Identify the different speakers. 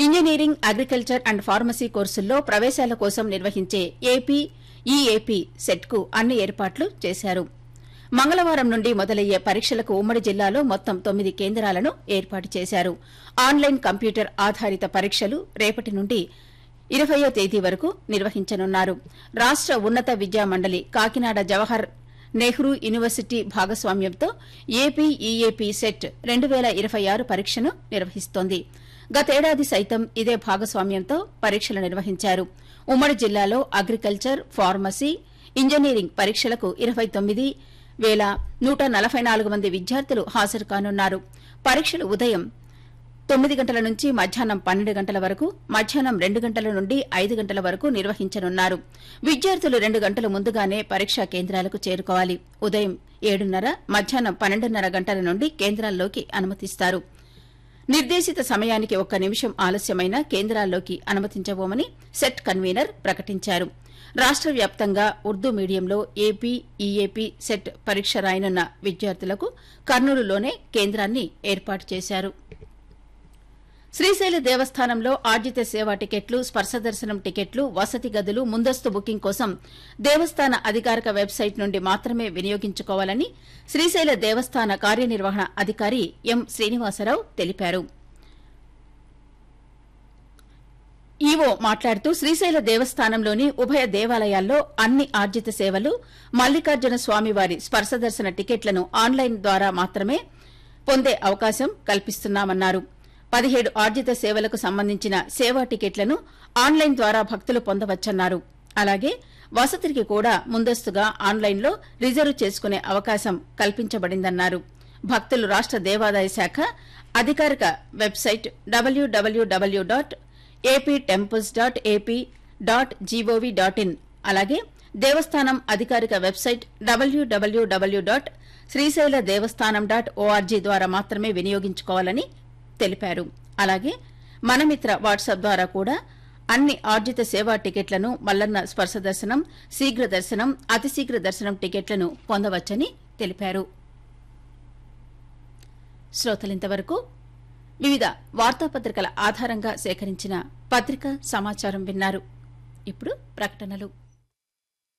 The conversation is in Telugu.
Speaker 1: ఇంజనీరింగ్ అగ్రికల్చర్ అండ్ ఫార్మసీ కోర్సుల్లో ప్రవేశాల కోసం నిర్వహించే ఏపీ ఈఏపీ సెట్కు అన్ని ఏర్పాట్లు చేశారు మంగళవారం నుండి మొదలయ్యే పరీక్షలకు ఉమ్మడి జిల్లాలో మొత్తం తొమ్మిది కేంద్రాలను ఏర్పాటు చేశారు ఆన్లైన్ కంప్యూటర్ ఆధారిత పరీక్షలు రేపటి నుండి ఇరవయో తేదీ వరకు నిర్వహించనున్నారు రాష్ట ఉన్నత విద్యా మండలి కాకినాడ జవహర్ నెహ్రూ యూనివర్సిటీ భాగస్వామ్యంతో ఏపీ ఈఏపీ సెట్ రెండు పేల ఇరవై ఆరు పరీక్షను నిర్వహిస్తోంది గతేడాది సైతం ఇదే భాగస్వామ్యంతో పరీక్షలు నిర్వహించారు ఉమ్మడి జిల్లాలో అగ్రికల్చర్ ఫార్మసీ ఇంజనీరింగ్ పరీక్షలకు ఇరవై తొమ్మిది వేల నూట నలభై నాలుగు మంది విద్యార్థులు హాజరు కానున్నారు పరీక్షలు ఉదయం తొమ్మిది గంటల నుంచి మధ్యాహ్నం పన్నెండు గంటల వరకు మధ్యాహ్నం రెండు గంటల నుండి ఐదు గంటల వరకు నిర్వహించనున్నారు విద్యార్థులు రెండు గంటల ముందుగానే పరీక్షా కేంద్రాలకు చేరుకోవాలి ఉదయం ఏడున్నర మధ్యాహ్నం పన్నెండున్నర గంటల నుండి కేంద్రాల్లోకి అనుమతిస్తారు నిర్దేశిత సమయానికి ఒక్క నిమిషం ఆలస్యమైన కేంద్రాల్లోకి అనుమతించబోమని సెట్ కన్వీనర్ ప్రకటించారు రాష్ట వ్యాప్తంగా ఉర్దూ మీడియంలో ఏపీ ఈఏపీ సెట్ పరీక్ష రాయనున్న విద్యార్థులకు కర్నూలులోనే కేంద్రాన్ని ఏర్పాటు చేశారు శ్రీశైల దేవస్థానంలో ఆర్జిత సేవా టికెట్లు స్పర్శ దర్శనం టికెట్లు వసతి గదులు ముందస్తు బుకింగ్ కోసం దేవస్థాన అధికారిక వెబ్సైట్ నుండి మాత్రమే వినియోగించుకోవాలని శ్రీశైల దేవస్థాన కార్యనిర్వహణ అధికారి ఎం శ్రీనివాసరావు తెలిపారు ఈవో మాట్లాడుతూ శ్రీశైల దేవస్థానంలోని ఉభయ దేవాలయాల్లో అన్ని ఆర్జిత సేవలు మల్లికార్జున స్వామివారి స్పర్శ దర్శన టికెట్లను ఆన్లైన్ ద్వారా మాత్రమే పొందే అవకాశం కల్పిస్తున్నామన్నారు పదిహేడు ఆర్జిత సేవలకు సంబంధించిన సేవా టికెట్లను ఆన్లైన్ ద్వారా భక్తులు పొందవచ్చన్నారు అలాగే వసతికి కూడా ముందస్తుగా ఆన్లైన్లో రిజర్వ్ చేసుకునే అవకాశం కల్పించబడిందన్నారు భక్తులు రాష్ట దేవాదాయ శాఖ అధికారిక website WWW dot AP temples dot AP dot GOV dot in అలాగే దేవస్థానం అధికారిక వెబ్సైట్ డబ్ల్యూడబ్ల్యూడబ్ల్యూ డాట్ శ్రీశైల దేవస్థానం డాట్ ఓఆర్జీ ద్వారా మాత్రమే వినియోగించుకోవాలని తెలిపారు అలాగే మనమిత్ర వాట్సాప్ ద్వారా కూడా అన్ని ఆర్జిత సేవా టికెట్లను మల్లన్న స్పర్శ దర్శనం శీఘ్ర దర్శనం అతిశీఘ్ర దర్శనం టికెట్లను పొందవచ్చని తెలిపారు శ్రోతలింతవరకు వివిధ వార్తాపత్రికల ఆధారంగా సేకరించిన పత్రికా సమాచారం విన్నారు ఇప్పుడు ప్రకటనలు